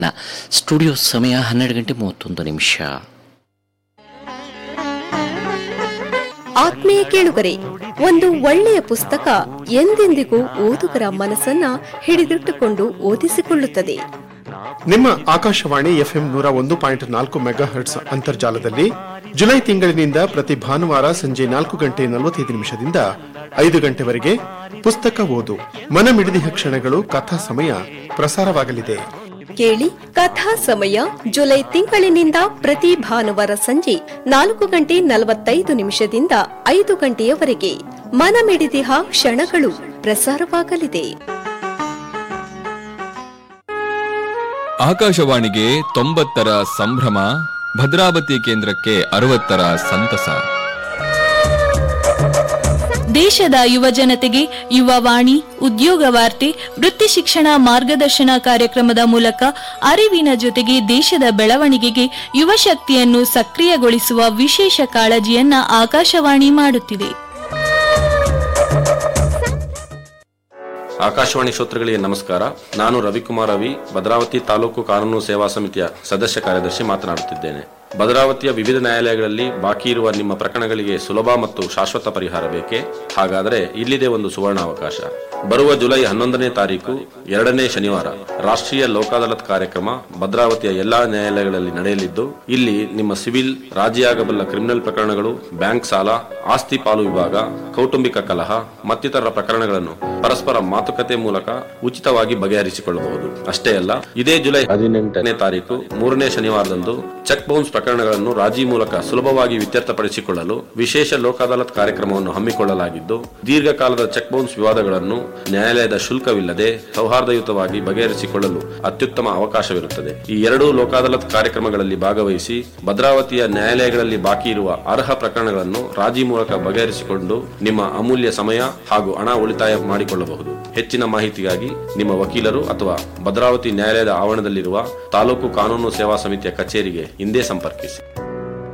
ನ- ಸ್ಟುಡಿಯೋ ಸಮಯ ಹನ್ನೆರಡು ಗಂಟೆ ಮೂವತ್ತೊಂದು ನಿಮಿಷ ಆತ್ಮೀಯ ಕೇಳುಗರೆ ಒಂದು ಒಳ್ಳೆಯ ಪುಸ್ತಕ ಎಂದೆಂದಿಗೂ ಓದುಗರ ಮನಸ್ಸನ್ನ ಹಿಡಿದಿಟ್ಟುಕೊಂಡು ಓದಿಸಿಕೊಳ್ಳುತ್ತದೆ ನಿಮ್ಮ ಆಕಾಶವಾಣಿ ಎಫ್ಎಂ ನೂರ ಒಂದು ಪಾಯಿಂಟ್ ನಾಲ್ಕು ಮೆಗಾ ಹರ್ಟ್ಸ್ ಅಂತರ್ಜಾಲದಲ್ಲಿ ಜುಲೈ ತಿಂಗಳಿನಿಂದ ಪ್ರತಿ ಭಾನುವಾರ ಸಂಜೆ ನಾಲ್ಕು ಗಂಟೆ ನಲವತ್ತೈದು ನಿಮಿಷದಿಂದ ಐದು ಗಂಟೆವರೆಗೆ ಪುಸ್ತಕ ಓದು ಮನಮಿಡಿದಿಹ ಕ್ಷಣಗಳು ಕಥಾ ಸಮಯ ಪ್ರಸಾರವಾಗಲಿದೆ ಕೇಳಿ ಕಥಾ ಸಮಯ ಜುಲೈ ತಿಂಗಳಿನಿಂದ ಪ್ರತಿ ಭಾನುವಾರ ಸಂಜೆ ನಾಲ್ಕು ಗಂಟೆ ನಲವತ್ತೈದು ನಿಮಿಷದಿಂದ ಐದು ಗಂಟೆಯವರೆಗೆ ಮನಮಿಡಿದಿಹ ಕ್ಷಣಗಳು ಪ್ರಸಾರವಾಗಲಿದೆ ಆಕಾಶವಾಣಿಗೆ ತೊಂಬತ್ತರ ಸಂಭ್ರಮ ಭದ್ರಾವತಿ ಕೇಂದ್ರಕ್ಕೆ ಅರವತ್ತರ ಸಂತಸ ದೇಶದ ಯುವ ಜನತೆಗೆ ಯುವ ವಾಣಿ ಉದ್ಯೋಗ ವಾರ್ತೆ ವೃತ್ತಿ ಶಿಕ್ಷಣ ಮಾರ್ಗದರ್ಶನ ಕಾರ್ಯಕ್ರಮದ ಮೂಲಕ ಅರಿವಿನ ಜೊತೆಗೆ ದೇಶದ ಬೆಳವಣಿಗೆಗೆ ಯುವ ಶಕ್ತಿಯನ್ನು ಸಕ್ರಿಯಗೊಳಿಸುವ ವಿಶೇಷ ಕಾಳಜಿಯನ್ನ ಆಕಾಶವಾಣಿ ಮಾಡುತ್ತಿದೆ ಆಕಾಶವಾಣಿ ಶ್ರೋತೃಗಳಿಗೆ ನಮಸ್ಕಾರ ನಾನು ರವಿಕುಮಾರ್ ರವಿ ಭದ್ರಾವತಿ ತಾಲೂಕು ಕಾನೂನು ಸೇವಾ ಸಮಿತಿಯ ಸದಸ್ಯ ಕಾರ್ಯದರ್ಶಿ ಮಾತನಾಡುತ್ತಿದ್ದೇನೆ ಭದ್ರಾವತಿಯ ವಿವಿಧ ನ್ಯಾಯಾಲಯಗಳಲ್ಲಿ ಬಾಕಿ ಇರುವ ನಿಮ್ಮ ಪ್ರಕರಣಗಳಿಗೆ ಸುಲಭ ಮತ್ತು ಶಾಶ್ವತ ಪರಿಹಾರ ಬೇಕೇ ಹಾಗಾದರೆ ಇಲ್ಲಿದೆ ಒಂದು ಸುವರ್ಣಾವಕಾಶ ಬರುವ ಜುಲೈ ಹನ್ನೊಂದನೇ ತಾರೀಕು ಎರಡನೇ ಶನಿವಾರ ರಾಷ್ಟ್ರೀಯ ಲೋಕಾದಾಲತ್ ಕಾರ್ಯಕ್ರಮ ಭದ್ರಾವತಿಯ ಎಲ್ಲಾ ನ್ಯಾಯಾಲಯಗಳಲ್ಲಿ ನಡೆಯಲಿದ್ದು ಇಲ್ಲಿ ನಿಮ್ಮ ಸಿವಿಲ್ ರಾಜಿಯಾಗಬಲ್ಲ ಕ್ರಿಮಿನಲ್ ಪ್ರಕರಣಗಳು ಬ್ಯಾಂಕ್ ಸಾಲ ಆಸ್ತಿ ಪಾಲು ವಿಭಾಗ ಕೌಟುಂಬಿಕ ಕಲಹ ಮತ್ತಿತರ ಪ್ರಕರಣಗಳನ್ನು ಪರಸ್ಪರ ಮಾತುಕತೆ ಮೂಲಕ ಉಚಿತವಾಗಿ ಬಗೆಹರಿಸಿಕೊಳ್ಳಬಹುದು ಅಷ್ಟೇ ಅಲ್ಲ ಇದೇ ಜುಲೈ ಹದಿನೆಂಟನೇ ತಾರೀಕು ಮೂರನೇ ಶನಿವಾರದಂದು ಚೆಕ್ ಬೌನ್ಸ್ ಪ್ರಕರಣಗಳನ್ನು ರಾಜಿ ಮೂಲಕ ಸುಲಭವಾಗಿ ಇತ್ಯರ್ಥಪಡಿಸಿಕೊಳ್ಳಲು ವಿಶೇಷ ಲೋಕ ಅದಾಲತ್ ಕಾರ್ಯಕ್ರಮವನ್ನು ಹಮ್ಮಿಕೊಳ್ಳಲಾಗಿದ್ದು ದೀರ್ಘಕಾಲದ ಚೆಕ್ ಬೌನ್ಸ್ ವಿವಾದಗಳನ್ನು ನ್ಯಾಯಾಲಯದ ಶುಲ್ಕವಿಲ್ಲದೆ ಸೌಹಾರ್ದಯುತವಾಗಿ ಬಗೆಹರಿಸಿಕೊಳ್ಳಲು ಅತ್ಯುತ್ತಮ ಅವಕಾಶವಿರುತ್ತದೆ ಈ ಎರಡೂ ಲೋಕಾದಾಲತ್ ಕಾರ್ಯಕ್ರಮಗಳಲ್ಲಿ ಭಾಗವಹಿಸಿ ಭದ್ರಾವತಿಯ ನ್ಯಾಯಾಲಯಗಳಲ್ಲಿ ಬಾಕಿ ಇರುವ ಅರ್ಹ ಪ್ರಕರಣಗಳನ್ನು ರಾಜಿ ಮೂಲಕ ಬಗೆಹರಿಸಿಕೊಂಡು ನಿಮ್ಮ ಅಮೂಲ್ಯ ಸಮಯ ಹಾಗೂ ಹಣ ಉಳಿತಾಯ ಮಾಡಿಕೊಳ್ಳಬಹುದು ಹೆಚ್ಚಿನ ಮಾಹಿತಿಗಾಗಿ ನಿಮ್ಮ ವಕೀಲರು ಅಥವಾ ಭದ್ರಾವತಿ ನ್ಯಾಯಾಲಯದ ಆವರಣದಲ್ಲಿರುವ ತಾಲೂಕು ಕಾನೂನು ಸೇವಾ ಸಮಿತಿಯ ಕಚೇರಿಗೆ ಹಿಂದೆ ಸಂಪರ್ಕಿಸಿ